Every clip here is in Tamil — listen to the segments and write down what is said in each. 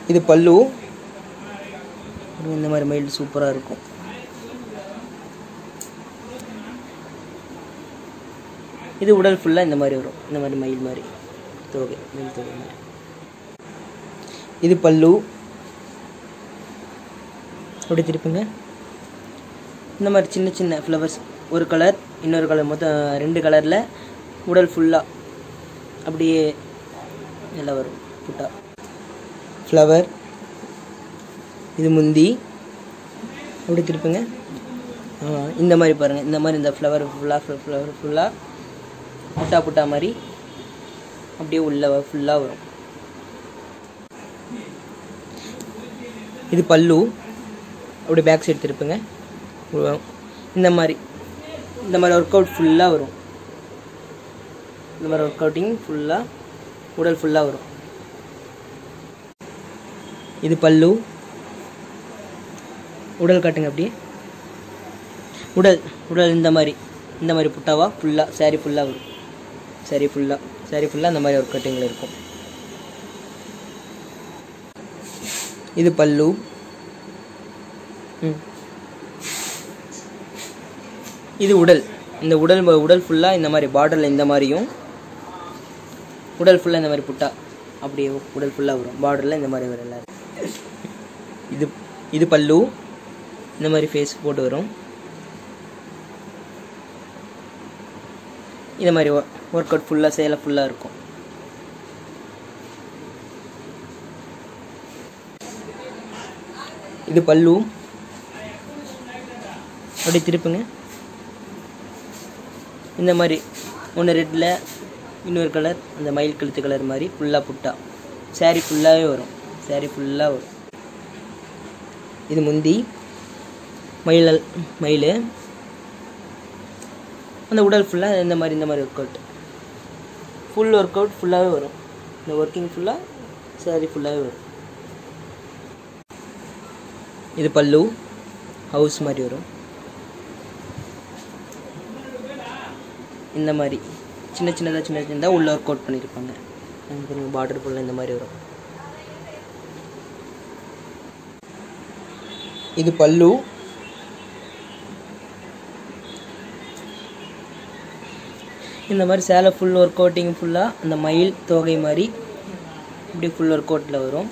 இது பல்லு இந்த மாதிரி மயில் சூப்பராக இருக்கும் இது உடல் ஃபுல்லாக இந்த மாதிரி வரும் இந்த மாதிரி மயில் மாதிரி தோகை மயில் தோகை மாதிரி இது பல்லு அப்படி திருப்புங்க இந்த மாதிரி சின்ன சின்ன ஃப்ளவர்ஸ் ஒரு கலர் இன்னொரு கலர் மொத்தம் ரெண்டு கலரில் உடல் ஃபுல்லாக அப்படியே நல்லா வரும் புட்டா ஃப்ளவர் இது முந்தி அப்படி திருப்புங்க ஆ, இந்த மாதிரி பாருங்கள் இந்த மாதிரி இந்த ஃப்ளவர் ஃபுல்லாக ஃப்ளவர் ஃபுல்லாக புட்டா புட்டா மாதிரி அப்படியே உள்ள ஃபுல்லாக வரும் இது பல்லு அப்படி பேக் சைடு திருப்புங்க உ- இந்த மாதிரி இந்த மாதிரி ஒர்க் அவுட் ஃபுல்லாக வரும் இந்த மாதிரி ஒர்க் அவுட்டிங் ஃபுல்லாக உடல் ஃபுல்லாக வரும் இது பல்லு உடல் காட்டுங்க அப்படியே உடல் உடல் இந்த மாதிரி இந்த மாதிரி புட்டாவா ஃபுல்லாக saree ஃபுல்லாக வரும் saree ஃபுல்லாக saree ஃபுல்லாக இந்த மாதிரி ஒர்க் கட்டிங்கில் இருக்கும் இது பல்லு ம் இது உடல் இந்த உடல் உடல் ஃபுல்லாக இந்த மாதிரி பார்டரில் இந்த மாதிரியும் உடல் ஃபுல்லாக இந்த மாதிரி புட்டா அப்படியே உடல் ஃபுல்லாக வரும் பார்டரில் இந்த மாதிரி வரும் எல்லாரும் இது இது பல்லு இந்த மாதிரி ஃபேஸ் போட்டு வரும் இந்த மாதிரி ஒர்க் அவுட் ஃபுல்லாக சேலை ஃபுல்லாக இருக்கும் இது பல்லு அப்படியே திருப்புங்க இந்த மாதிரி ஒன்று ரெட்டில் இன்னொரு கலர் அந்த மயில் கழுத்து கலர் மாதிரி ஃபுல்லாக புட்டா saree ஃபுல்லாகவே வரும் saree ஃபுல்லாக வரும் இது முந்தி மயில் மயில் அந்த உடல் ஃபுல்லாக இந்த மாதிரி இந்த மாதிரி work out full work out ஃபுல்லாகவே வரும் இந்த ஒர்க்கிங் ஃபுல்லாக saree ஃபுல்லாகவே வரும் இது பல்லு ஹவுஸ் மாதிரி வரும் இந்த மாதிரி சின்ன சின்னதாக சின்ன சின்னதாக உள்ள ஒர்க் அவுட் பண்ணியிருப்பாங்க கொஞ்சம் பார்டர் ஃபுல்லாக இந்த மாதிரி வரும் இது பல்லு இந்த மாதிரி சேலை ஃபுல் ஒர்க் அவுட்டிங் ஃபுல்லாக அந்த மயில் தோகை மாதிரி இப்படி ஃபுல் ஒர்க் அவுட்டில் வரும்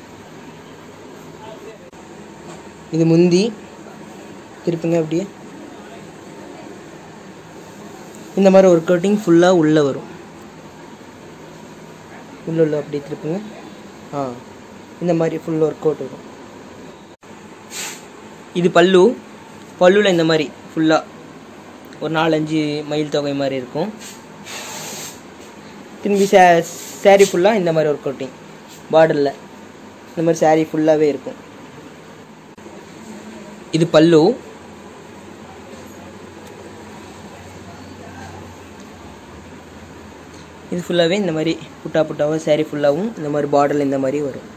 இது முந்தி திருப்புங்க அப்படியே இந்த மாதிரி ஒர்க் அவுட்டிங் ஃபுல்லாக உள்ளே வரும் உள்ள உள்ள அப்படியே திருப்புங்க ஆ இந்த மாதிரி ஃபுல் ஒர்க் அவுட் வரும் இது பல்லு பல்லுவில் இந்த மாதிரி ஃபுல்லாக ஒரு நாலஞ்சு மயில் தொகை மாதிரி இருக்கும் திரும்பி சே saree ஃபுல்லாக இந்த மாதிரி ஒர்க் அவுட்டிங் பார்டரில் இந்த மாதிரி saree ஃபுல்லாகவே இருக்கும் இது பல்லு இது ஃபுல்லாகவே இந்த மாதிரி புட்டா புட்டாவாக saree ஃபுல்லாகவும் இந்த மாதிரி பார்டரில் இந்த மாதிரி வரும்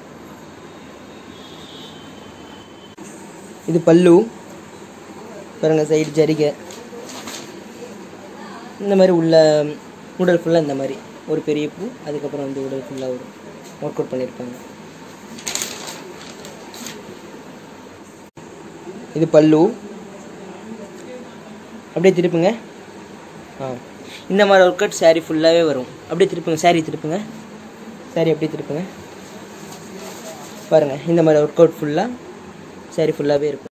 இது பல்லு பாருங்க சைடு ஜரிகை இந்த மாதிரி உள்ள உடல் ஃபுல்லாக இந்த மாதிரி ஒரு பெரிய பூ அதுக்கப்புறம் வந்து உடல் ஃபுல்லாக வரும் ஒர்க் அவுட் பண்ணியிருப்பாங்க இது பல்லு அப்படியே திருப்புங்க ஆ இந்த மாதிரி ஒர்க் அவுட் saree ஃபுல்லாகவே வரும் அப்படியே திருப்புங்க saree திருப்புங்க saree அப்படியே திருப்புங்க பாருங்கள் இந்த மாதிரி ஒர்க் அவுட் ஃபுல்லாக saree ஃபுல்லாகவே இருக்கும்